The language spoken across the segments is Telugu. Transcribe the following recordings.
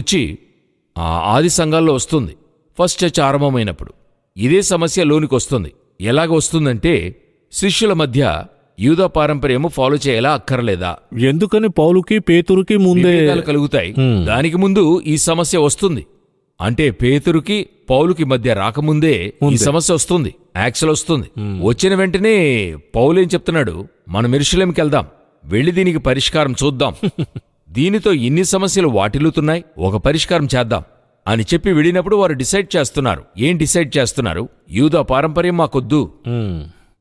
వచ్చి ఆ ఆది సంఘాల్లో వస్తుంది ఫస్ట్ చర్చ్ ఆరంభమైనప్పుడు ఇదే సమస్య లోనికి వస్తుంది ఎలాగ వస్తుందంటే శిష్యుల మధ్య యూదా పారంపర్యము ఫాలో చేయాలా అక్కర్లేదా ఎందుకని పౌలుకి పేతురుకి ముందే విభేదాలు కలుగుతాయి హ్మ్. దానికి ముందు ఈ సమస్య వస్తుంది అంటే పేతురుకి పౌలుకి మధ్య రాకముందే ఈ సమస్య వస్తుంది యాక్సల్ వస్తుంది వచ్చిన వెంటనే పౌలు ఏం చెప్తున్నాడు మనం ఎరుషలేంకి వెళ్దాం వెళ్ళి దీనికి పరిష్కారం చూద్దాం దీనితో ఇన్ని సమస్యలు వాటిల్లుతున్నాయి ఒక పరిష్కారం చేద్దాం అని చెప్పి వెళ్ళినప్పుడు వారు డిసైడ్ చేస్తున్నారు ఏం డిసైడ్ చేస్తున్నారు యూదా పారంపర్యం మాకొద్దు ఉమ్,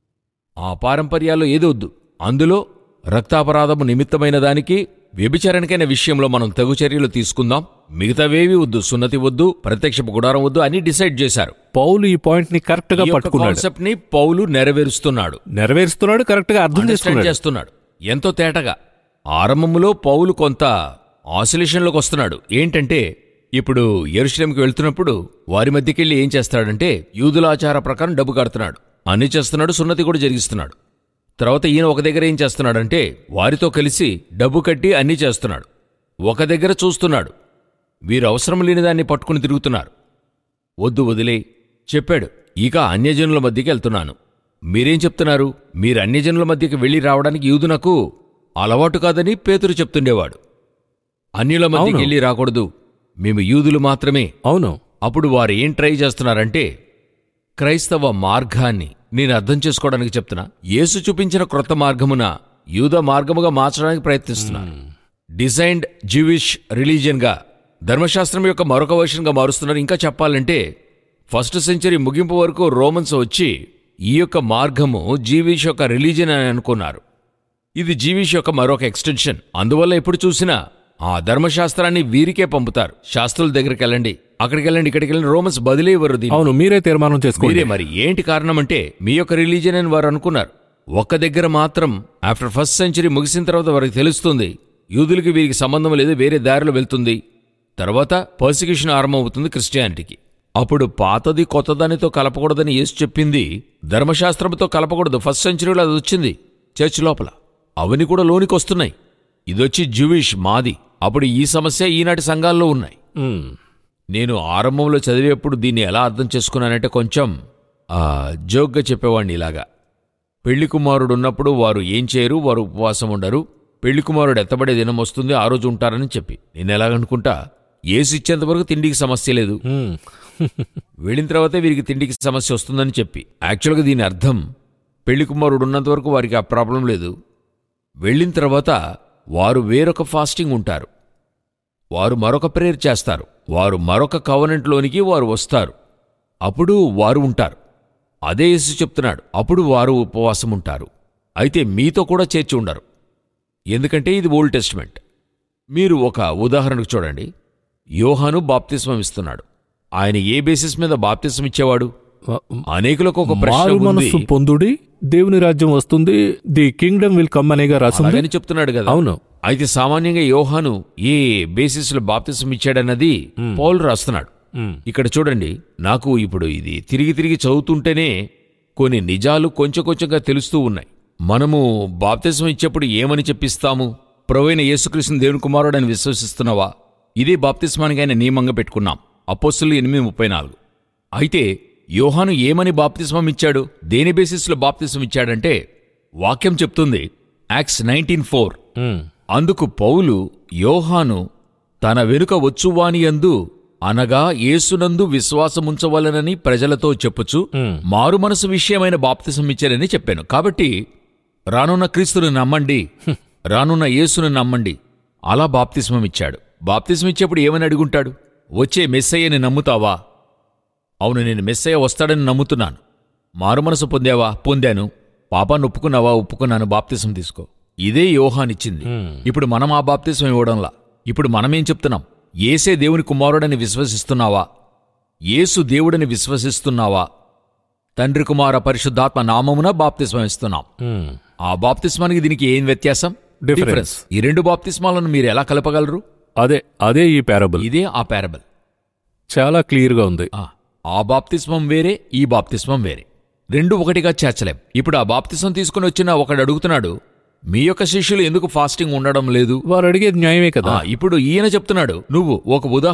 ఆ పారంపర్యాల్లో ఏదో వద్దు అందులో రక్తాపరాధము నిమిత్తమైన దానికి వ్యభిచారణకైన విషయంలో మనం తగు చర్యలు తీసుకుందాం మిగతావేవి వద్దు సున్నతి వద్దు ప్రత్యక్షపు గుడారం వద్దు అని డిసైడ్ చేశారు పౌలు ఈ పాయింట్ ని కరెక్ట్ గా ఈ యొక్క పట్టుకున్నాడు కాన్సెప్ట్ ని పౌలు నెరవేరుస్తున్నాడు నెరవేరుస్తున్నాడు కరెక్ట్ గా అర్థం అండర్స్టాండ్ చేసుకున్నాడు చేస్తున్నాడు ఎంతో తేటగా ఆరంభములో పౌలు కొంత ఆసిలేషన్లోకి వస్తున్నాడు ఏంటంటే ఇప్పుడు ఎరుషలేంకి వెళ్తున్నప్పుడు వారి మధ్యకెళ్ళి ఏం చేస్తాడంటే యూదుల ఆచార ప్రకారం డబ్బు కడుతున్నాడు అన్ని చేస్తున్నాడు సున్నతి కూడా జరిగిస్తున్నాడు తర్వాత ఈయన ఒక దగ్గర ఏం చేస్తున్నాడంటే వారితో కలిసి డబ్బు కట్టి అన్నీ చేస్తున్నాడు ఒక దగ్గర చూస్తున్నాడు వీరు అవసరం లేని దాన్ని పట్టుకుని తిరుగుతున్నారు వద్దు వదిలే చెప్పాడు ఇక అన్యజనుల మధ్యకి వెళ్తున్నాను మీరేం చెప్తున్నారు మీరు అన్యజనుల మధ్యకి వెళ్ళి రావడానికి యూదునకు అలవాటు కాదని పేతురు చెప్తుండేవాడు అన్యుల మధ్యకి అవును. వెళ్ళి రాకూడదు మేము యూదులు మాత్రమే అవును అప్పుడు వారు ఏం ట్రై చేస్తున్నారంటే క్రైస్తవ మార్గాన్ని నేను అర్థం చేసుకోవడానికి చెప్తున్నా యేసు చూపించిన క్రొత్త మార్గమున యూద మార్గముగా మార్చడానికి ప్రయత్నిస్తున్నారు డిజైన్డ్ జ్యూవిష్ రిలీజియన్గా ధర్మశాస్త్రం యొక్క మరొక వర్షన్గా మారుస్తున్నారు ఇంకా చెప్పాలంటే ఫస్ట్ సెంచరీ ముగింపు వరకు రోమన్స్ వచ్చి ఈ యొక్క మార్గము జీవిష్ యొక్క రిలీజియన్ అని అనుకున్నారు ఇది జీవిష్ యొక్క మరొక ఎక్స్టెన్షన్ అందువల్ల ఎప్పుడు చూసినా ఆ ధర్మశాస్త్రాన్ని వీరికే పంపుతారు శాస్త్రుల దగ్గరికి వెళ్ళండి అక్కడికి వెళ్ళండి ఇక్కడికి వెళ్ళండి రోమన్స్ బదిలీ ఇవ్వరు దీన్ని. అవును మీరే తీర్మానం చేసుకోండి మీరే మరి ఏంటి కారణం అంటే మీ యొక్క రిలీజియన్ అని వారు అనుకున్నారు ఒక్క దగ్గర మాత్రం ఆఫ్టర్ ఫస్ట్ సెంచరీ ముగిసిన తర్వాత వారికి తెలుస్తుంది యూదులకి వీరికి సంబంధం లేదు వేరే దారిలో వెళ్తుంది తర్వాత పర్సిక్యూషన్ ఆరంభమవుతుంది క్రిస్టియానిటీకి అప్పుడు పాతది కొత్తదానితో కలపకూడదని యేసు చెప్పింది ధర్మశాస్త్రంతో కలపకూడదు ఫస్ట్ సెంచరీలో అది వచ్చింది చర్చ్ లోపల అవన్నీ కూడా లోనికి వస్తున్నాయి ఇదొచ్చి జూవిష్ మాది అప్పుడు ఈ సమస్య ఈనాటి సంఘాల్లో ఉన్నాయి ఉమ్, నేను ఆరంభంలో చదివేప్పుడు దీన్ని ఎలా అర్థం చేసుకున్నానంటే కొంచెం ఆ, జోక్గా చెప్పేవాడిని ఇలాగా పెళ్లి కుమారుడు ఉన్నప్పుడు వారు ఏం చేయరు వారు ఉపవాసం ఉండరు పెళ్లి కుమారుడు ఎత్తబడే దినం వస్తుంది ఆ రోజు ఉంటారని చెప్పి నేను ఎలాగనుకుంటా ఏసి ఇచ్చేంత వరకు తిండికి సమస్య లేదు ఉమ్. వెళ్ళిన తర్వాతే వీరికి తిండికి సమస్య వస్తుందని చెప్పి యాక్చువల్గా దీని అర్థం పెళ్లి కుమారుడు ఉన్నంత వరకు వారికి ఆ ప్రాబ్లం లేదు వెళ్ళిన తర్వాత వారు వేరొక ఫాస్టింగ్ ఉంటారు వారు మరొక ప్రేయర్ చేస్తారు వారు మరొక కవనెంట్లోనికి వారు వస్తారు అప్పుడు వారు ఉంటారు అదే యేసు చెప్తున్నాడు అప్పుడు వారు ఉపవాసం ఉంటారు అయితే మీతో కూడా చేర్చి ఉండరు ఎందుకంటే ఇది ఓల్డ్ టెస్ట్మెంట్ మీరు ఒక ఉదాహరణకు చూడండి యోహాను బాప్తిస్మం ఇస్తున్నాడు ఆయన ఏ బేసిస్ మీద బాప్తిస్మం ఇచ్చేవాడు అనేకులకు ఒక ప్రశ్న మారు ఉంది మనస్సు పొందుడి దేవుని రాజ్యం వస్తుంది ది కింగ్డమ్ విల్ కమ్ అనేగా రాసింది అలాగని చెప్తున్నాడు కదా అవును అయితే సామాన్యంగా యోహాను ఏ బేసిస్ లో బాప్తిసం ఇచ్చాడన్నది పౌలు రాస్తున్నాడు ఉమ్, ఇక్కడ చూడండి నాకు ఇప్పుడు ఇది తిరిగి తిరిగి చదువుతుంటేనే కొన్ని నిజాలు కొంచెం కొంచెంగా తెలుస్తూ ఉన్నాయి మనము బాప్తిసం ఇచ్చేప్పుడు ఏమని చెప్పిస్తాము ప్రవైన యేసుక్రీస్తుని దేవుని కుమారుడని విశ్వసిస్తున్నావా ఇదే బాప్తిస్మానికి ఆయన నియమంగా పెట్టుకున్నాం అపోస్తులు ఎనిమిది ముప్పై నాలుగు అయితే యోహాను ఏమని బాప్తిస్మం ఇచ్చాడు దేని బేసిస్లో బాప్తిస్మం ఇచ్చాడంటే వాక్యం చెప్తుంది యాక్స్ నైన్టీన్ ఫోర్ ఉమ్, అందుకు పౌలు యోహాను తన వెనుక వచ్చువానియందు అనగా యేసునందు విశ్వాసముంచవలనని ప్రజలతో చెప్పుచు Hmm. మారు మనసు విషయమైన బాప్తిసం ఇచ్చారని చెప్పాను కాబట్టి రానున్న క్రీస్తుని నమ్మండి రానున్న యేసును నమ్మండి అలా బాప్తిస్మం ఇచ్చాడు బాప్తిస్మం ఇచ్చేప్పుడు ఏమని అడుగుంటాడు వచ్చే మెస్సయ్యని నమ్ముతావా అవును నేను మెస్సయ్య వస్తాడని నమ్ముతున్నాను మారు మనసు పొందావా పొందాను పాపాన్ని ఒప్పుకున్నావా ఒప్పుకున్నాను బాప్తిసం తీసుకో ఇదే యోహానిచ్చింది Hmm. ఇప్పుడు మనం ఆ బాప్తిసం ఇవ్వడంలా ఇప్పుడు మనమేం చెప్తున్నాం ఏసే దేవుని కుమారుడని విశ్వసిస్తున్నావా యేసు దేవుడని విశ్వసిస్తున్నావా తండ్రి కుమార పరిశుద్ధాత్మ నామమున బాప్తిస్మం ఇస్తున్నాం ఉమ్. ఆ బాప్తిస్మానికి దీనికి ఏం వ్యత్యాసం Difference. ఈ రెండు బాప్తిస్మాలను మీరు ఎలా కలపగలరు అదే అదే ఈ పారబుల్ ఇదే ఆ పారబల్ చాలా క్లియర్ గా ఉంది ఆ, ఆ బాప్తిస్మం వేరే ఈ బాప్తిస్మం వేరే రెండు ఒకటిగా చేర్చలేం ఇప్పుడు ఆ బాప్తిస్మం తీసుకుని వచ్చిన ఒకడు అడుగుతున్నాడు మీ యొక్క శిష్యులు ఎందుకు ఫాస్టింగ్ ఉండడం లేదు వారు అడిగేది న్యాయమే కదా ఆ, ఇప్పుడు ఈయన చెప్తున్నాడు నువ్వు ఒక ఉదాహరణ